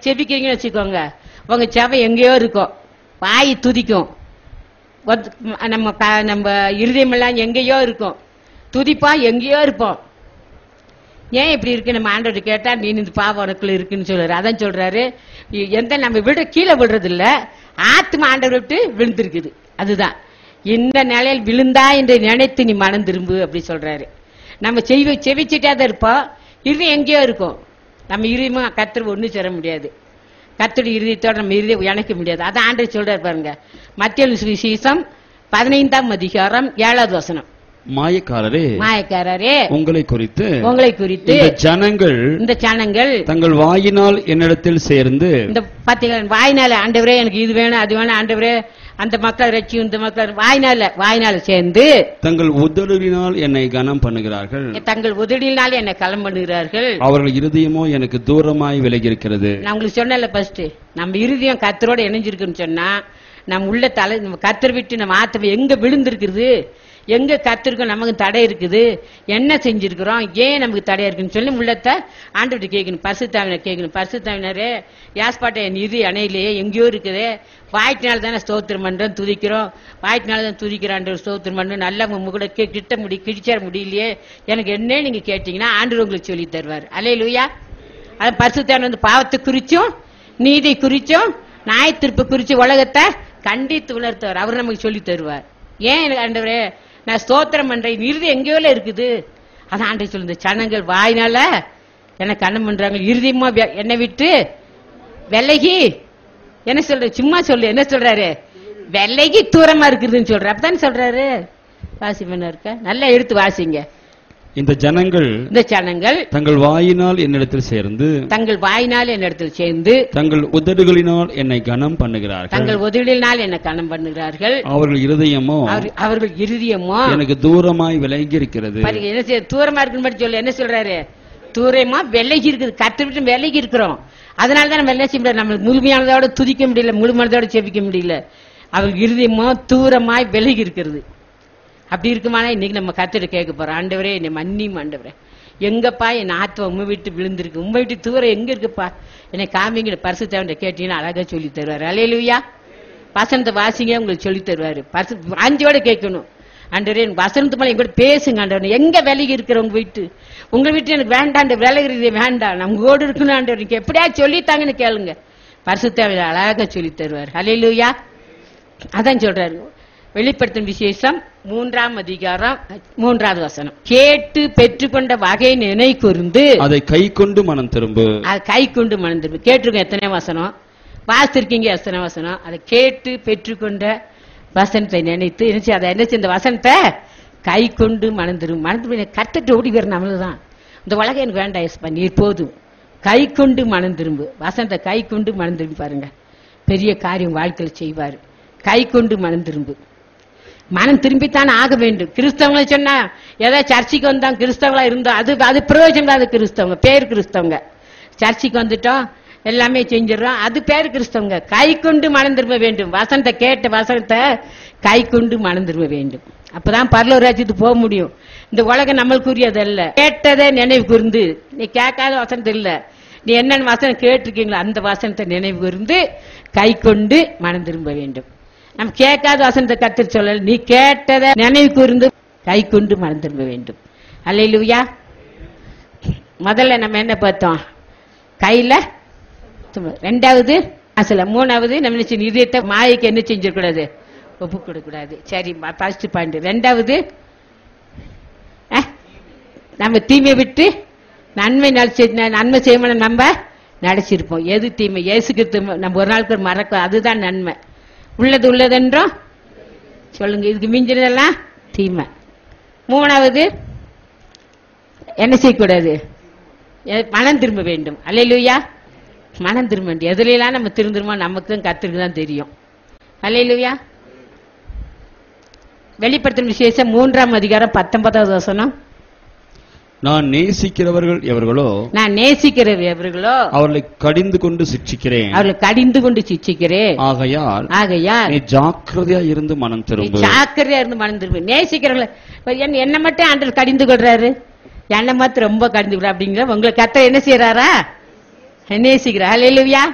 செபிக்கிறீங்கன்னு வச்சுக்கோங்க உங்க செவை எங்கேயோ இருக்கும் வாய் துதிக்கும் ஒத்- நம்ம க- நம்ம இருதயமெல்லாம் எங்கேயோ இருக்கும் துதிப்பா எங்கேயோ இருப்போம் ஏன் இப்படி இருக்கு நம்ம ஆண்டவர் கேட்டா நீ இந்த பாவம் உனக்குள்ள இருக்குன்னு சொல்றாரு அதான் சொல்றாரு இ- எந்த நம்ம விட கீழே விடுறது இல்ல ஆத்மா ஆண்டவர் விட்டு விழுந்திருக்குது அதுதான் இந்த நிலையில் விழுந்தா என்று நினைத்து நீ மனம் திரும்பு அப்படி சொல்றாரு நம்ம செவி செவிச்சிட்டே தான் இருப்போம் இது எங்கேயோ இருக்கும் நம்ம இருதயமா கத்தர் ஒண்ணு சேர முடியாது கத்தருடைய இருதயத்தோட நம்ம இருதயம் இணைக்க முடியாது அதான் ஆண்டவர் சொல்றாரு பாருங்க மத்திய சுவிசேஷம் பதினைந்தாம் அதிகாரம் ஏழாவது வசனம் மாயக்காரரே மாயக்காரரே உங்களை குறித்து உங்களை குறித்து இந்த ஜனங்கள் இந்த சனங்கள் தங்கள் வாயினால் என்னிடத்தில் சேர்ந்து இந்த பாத்தீங்களா வாய்னால ஆண்டவரே எனக்கு இது வேணும் அது வேணும் ஆண்டவரே அந்த மக்கள் ரட்சி இந்த மக்கள் வாய்னால வாய்னால சேர்ந்து தங்கள் உதடுகளினால் என்னை கனம் பண்ணுகிறார்கள் தங்கள் உதடியினாலே என்னை களம் பண்ணுகிறார்கள் அவர்கள் இருதயமோ எனக்கு தூரமாய் விலகி இருக்கிறது நான் உங்களுக்கு சொன்னேன்ல ஃபர்ஸ்ட் நம்ம இருதயம் கத்தரோட இணைஞ்சிருக்குன்னு சொன்னா நம்ம உள்ள தலை நம்ம கத்தர் விட்டு நம்ம ஆத்தம் எங்க விழுந்திருக்குது எங்க கத்திருக்கோம் நமக்கு தடை இருக்குது என்ன செஞ்சிருக்கிறோம் ஏன் நமக்கு தடையா இருக்குன்னு சொல்லி உள்ளத்தை ஆண்டு கேட்கணும் பரிசுத்தாவினர் கேட்கணும் பரிசுத்தாவினரே யாஸ்பாட்டை என் இது அணையிலேயே எங்கேயோ இருக்குது வாய்ட்டினால தானே ஸ்தோத்திரம் பண்றோம் துதிக்கிறோம் வாய்ட்டினால தான் துதிக்கிறான் ஸ்தோத்திரம் பண்றோம் நல்லா உங்க கூட கி- கிட்ட முடி கிழிச்சார முடியலையே எனக்கு என்ன நீங்க கேட்டீங்கன்னா ஆண்டு உங்களுக்கு சொல்லி தருவார் அலே லூயா அது பரிசுத்தான வந்து பாவத்தை குறிச்சும் நீதி குறிச்சும் நாய் திருப்பு குறிச்சு உலகத்தை கண்டித்து உணர்த்துவார் அவர் நமக்கு சொல்லி தருவார் ஏன் எனக்கு ஆண்டவரே நான் ஸ்தோத்திரம் பண்றேன் இறுதி எங்கேயோ இருக்குது அதான் ஆண்டை சொல்லுங்க சனங்கள் வாயினால என்ன கண்ணம் பண்றாங்க இறுதியமா வெ- என்னை விட்டு வெள்ளகி என்ன சொல்ற சும்மா சொல்லு என்ன சொல்றாரு வெள்ளகி தூரமா இருக்குதுன்னு சொல்ற அப்பதானே சொல்றாரு வாசி பண்ண இருக்க நல்லா எடுத்து வாசிங்க இந்த ஜனங்கள் இந்த சனங்கள் தங்கள் வாயினால் என்னிடத்தில் சேர்ந்து தங்கள் வாயினால் என்னிடத்தில் சேர்ந்து தங்கள் உதடுகளினால் என்னை கனம் பண்ணுகிறார்கள் தங்கள் உதவினால் என்ன கணம் பண்ணுகிறார்கள் அவர்கள் இருதயமோ அவர்- அவர்கள் இருதயமோ எனக்கு தூரமாய் விலகி இருக்கிறது பாருங்க என்ன செய்ய தூரமா இருக்குன்னு மட்டும் சொல்லு என்ன சொல்றாரு தூரமா விலகி இருக்குது கத்து விட்டு விலகி இருக்கிறோம் அதனால தான் நம்ம என்ன செய்ய முடியாது நம்ம முழுமையானதோட துதிக்க முடியல முழுமையானதோட செபிக்க முடியல அவர் இருதயமோ தூரமாய் விலகி இருக்கிறது அப்படி இருக்குமானா இன்னைக்கு நம்ம கத்திட்டு கேட்க போறோம் ஆண்டவரே என்னை மன்னியும் ஆண்டவரே எங்கப்பா என் ஆத்மா உண்மை விட்டு விழுந்திருக்கு உண்மை விட்டு தூரம் எங்க இருக்குப்பா என்னை காமிங்கிற பரிசு தேவன் கேட்டீங்கன்னா அழகா சொல்லி தருவாரு அலையலுயா வசனத்தை வாசிங்க உங்களுக்கு சொல்லி தருவாரு பரிசு அஞ்சோட கேட்கணும் ஆண்டவரே எனக்கு வசனத்து மேல எங்கூட பேசுங்க ஆண்டவர் எங்க விலகி இருக்கிற உங்க வீட்டு உங்க வீட்டு எனக்கு வேண்டாம் விலகிறது வேண்டாம் நம்ம கூட இருக்கணும் ஆண்டவர் நீங்க எப்படியா சொல்லித்தாங்கன்னு கேளுங்க பரிசுத்தாவில அழகா சொல்லி தருவார் அலையலுயா அதான் சொல்றாரு வெளிப்படுத்தும் விசேஷம் மூன்றாம் அதிகாரம் மூன்றாவது வசனம் கேட்டு பெற்றுக்கொண்ட வகை நினை கூர்ந்து அதை கை கொண்டு மனம் திரும்பு அது கை கொண்டு மணந்திருப்பு கேட்டிருக்கோம் எத்தனை வசனம் வாசித்திருக்கீங்க எத்தனை வசனம் அதை கேட்டு பெற்றுக்கொண்ட வசனத்தை நினைத்து என்ன செய்ய- அதை என்ன செய்ய இந்த வசனத்தை கை கொண்டு மணந்திரும் மணந்து கத்துட்டு ஓடி வர நம்மளுதான் இந்த உலகம் எனக்கு வேண்டாம் எஸ்பா நீர் போதும் கை கொண்டு மனம் திரும்பு வசனத்தை கை கொண்டு மனம் திரும்பி பாருங்க பெரிய காரியம் வாழ்க்கையில் செய்வார் கை கொண்டு மனம் திரும்பு மனம் திரும்பித்தான் ஆக வேண்டும் கிறிஸ்தவங்களை சொன்னா ஏதோ சர்ச்சைக்கு வந்தோம் கிறிஸ்தவங்களா இருந்தோம் அது அது பிரயோஜனம் இல்லாத கிறிஸ்தவங்க பேர் கிறிஸ்தவங்க சர்ச்சைக்கு வந்துட்டோம் எல்லாமே செஞ்சிடறோம் அது பேர் கிறிஸ்தவங்க கை கொண்டு மனம் திரும்ப வேண்டும் வசனத்தை கேட்ட வசனத்தை கை கொண்டு மனம் திரும்ப வேண்டும் அப்பதான் பரலோ ராஜ்யத்துக்கு போக முடியும் இந்த உலகம் நம்மளுக்குரியது அல்ல கேட்டதே நினைவு கூர்ந்து நீ கேட்காத வசனத்தை இல்ல நீ என்னென்ன வசனம் கேட்டிருக்கீங்களோ அந்த வசனத்தை நினைவு கூர்ந்து கை கொண்டு மனம் திரும்ப வேண்டும் நம்ம கேட்காத வசனத்தை கத்திர சொல்லல நீ கேட்டதை நினைவு கூர்ந்து கை கொண்டு மனம் திரும்ப வேண்டும் அல்லையிலுயா முதல்ல நம்ம என்ன பார்த்தோம் கையில தும்ம- ரெண்டாவது அசல மூணாவது நம்ம என்ன செய்யணும்? இதயத்தை மாயைக்கு என்ன செஞ்சிடக்கூடாது ஒப்பு கொடுக்கூடாது சரி ஃபர்ஸ்ட் பாயிண்ட் ரெண்டாவது அஹ், நம்ம தீமை விட்டு நன்மை நடிச்சு நன்மை செய்யணும் நம்ம நடிச்சிருப்போம் எது தீமை இயேசுக்கு நம்ம ஒரு நாளுக்கு மறக்க அதுதான் நன்மை உள்ளது உள்ளதென்றோம் சொல்லுங்க இதுக்கு மிஞ்சினதெல்லாம் தீமை மூணாவது என்ன செய்யக்கூடாது எ- மனம் திரும்ப வேண்டும் அல்லையிலுயா மனம் திரும்ப வேண்டும் எதுலாம் நம்ம திருந்துருமோ நமக்கும் கத்திருக்கு தான் தெரியும் அல்லையிலுயா வெளிப்படுத்தும் விசேஷம் மூன்றாம் அதிகாரம் பத்தொன்பதாவது வசனம் நான் நேசிக்கிறவர்கள் எவர்களோ நான் நேசிக்கிற எவர்களோ அவர்களை கடிந்து கொண்டு சிட்சிக்கிறேன் அவர்களை கடிந்து கொண்டு சிச்சிக்கிறேன் ஆகையால் ஆகையால் நீ ஜாக்கிரதையா இருந்து மனம் நீ திரும்பு ஜாக்கிரதையா இருந்து மனம் திரும்பு நேசிக்கிறவங்கள இப்ப என்ன என்ன மட்டும் ஆண்டவர் கடிந்து கொள்றாரு என்னை மாத்திரம் ரொம்ப கடிந்து கொள்ற அப்படிங்கிற உங்களை கத்த என்ன செய்யறாரா நேசிக்கிறார் அல்லையா